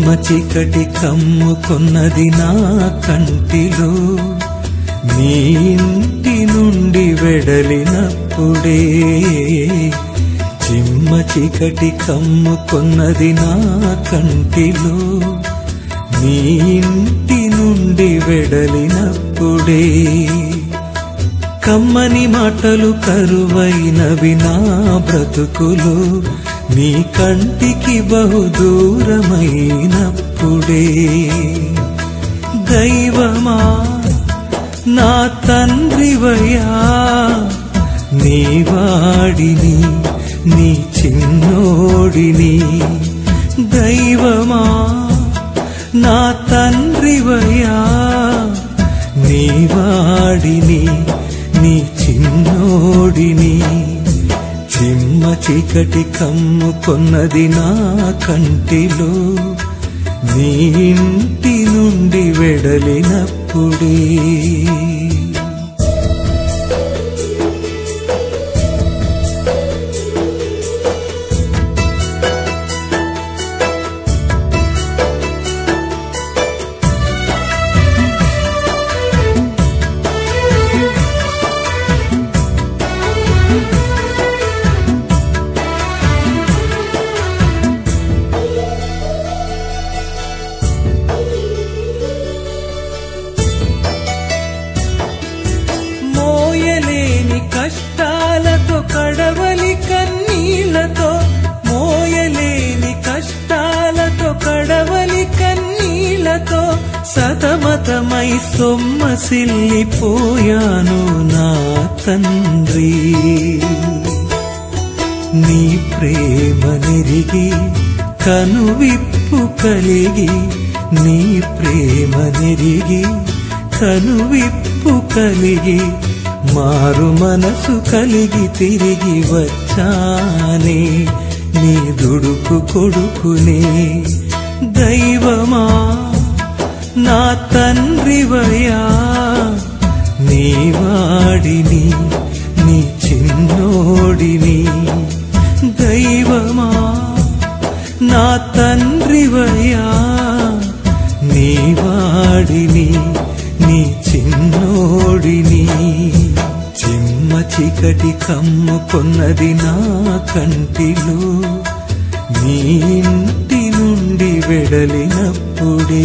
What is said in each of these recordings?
చీకటి కమ్ముకున్నది నా కంటిలో నీ ఇంటి నుండి వెడలినప్పుడే చిమ్మ చీకటి కమ్ముకున్నది నా కంటిలో నీ ఇంటి నుండి వెడలినప్పుడే కమ్మని మాటలు కరువైనవి నా బ్రతుకులు నీ కంటికి బహుదూరమైనప్పుడే దైవమా నా తండ్రివయ్యా నీ వాడిని నీ చిన్నోడిని దైవమా నా తండ్రివయ్యా నీ వాడిని నీ చిన్నోడిని చిమ్మ చీకటి కమ్ముకొన్నది నా కంటిలో నీ ఇంటి నుండి వెడలినప్పుడే మోయలేని కష్టాలతో కడవలి కన్నీళ్లతో మోయలేని కష్టాలతో కడవలి కన్నీళ్లతో సతమతమై సొమ్మసిల్లిపోయాను నా తండ్రి నీ ప్రేమ నెరిగి కనువిప్పు కలిగి నీ ప్రేమ నెరిగి కనువిప్పు కలిగి మారు మనసు కలిగి తిరిగి వచ్చానే నీ దుడుకు కొడుకునే దైవమా నా తండ్రివయా నీ వాడిని నీ చిన్నోడిని దైవమా నా తండ్రివయా నీ వాడిని నీ చిన్నోడిని చిమ్మ చీకటి కమ్ముకొన్నది నా కంటిలో నీ ఇంటి నుండి వెడలినప్పుడే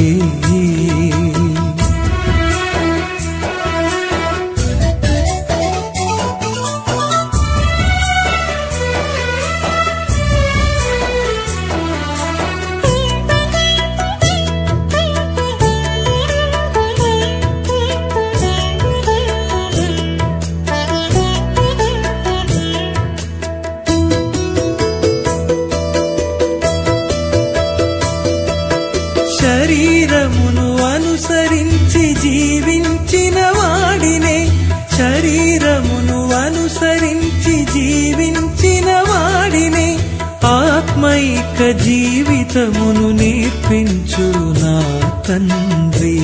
శరీరమును అనుసరించి జీవించిన వాడినే శరీరమును అనుసరించి జీవించిన వాడినే ఆత్మైక జీవితమును నేర్పించు నా తండ్రి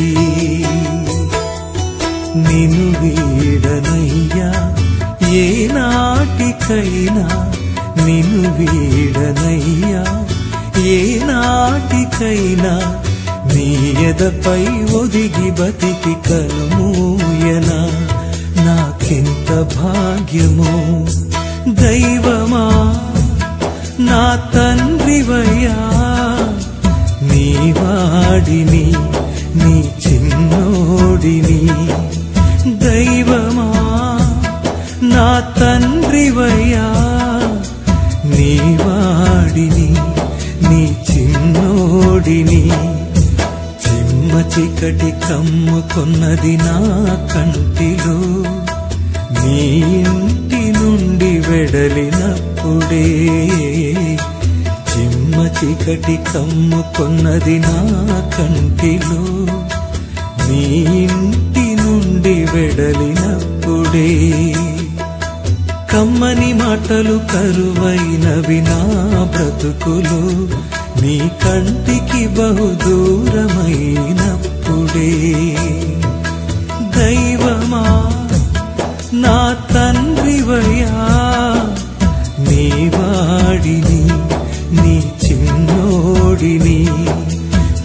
నిను వీడనయ్యా ఏ నాటికైనా నిను వీడనయ్యా ఏ నాటికైనా నీ ఎదపై ఒదిగి బతికి కనుమూయనా నాకెంత భాగ్యమో దైవమా నా తండ్రివయ్యా నీ వాడిని నీ చిన్నోడిని దైవమా నా తండ్రివయ్యా నీ వాడిని నీ చిన్నోడిని చిమ్మ చీకటి కమ్ముకున్నది నా కంటిలో నీ ఇంటి నుండి వెడలినప్పుడే చిమ్మ చీకటి కమ్ముకున్నది నా కంటిలో నీ ఇంటి నుండి వెడలినప్పుడే కమ్మని మాటలు కరువైనవి నా బ్రతుకులు నీ కంటికి బహుదూరమైనప్పుడే దైవమా నా తండ్రివయ్యా నీ వాడిని నీ చిన్నోడిని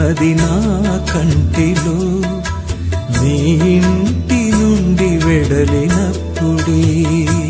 ఉన్నది నా కంటిలో నీ ఇంటి నుండి వెడలినప్పుడే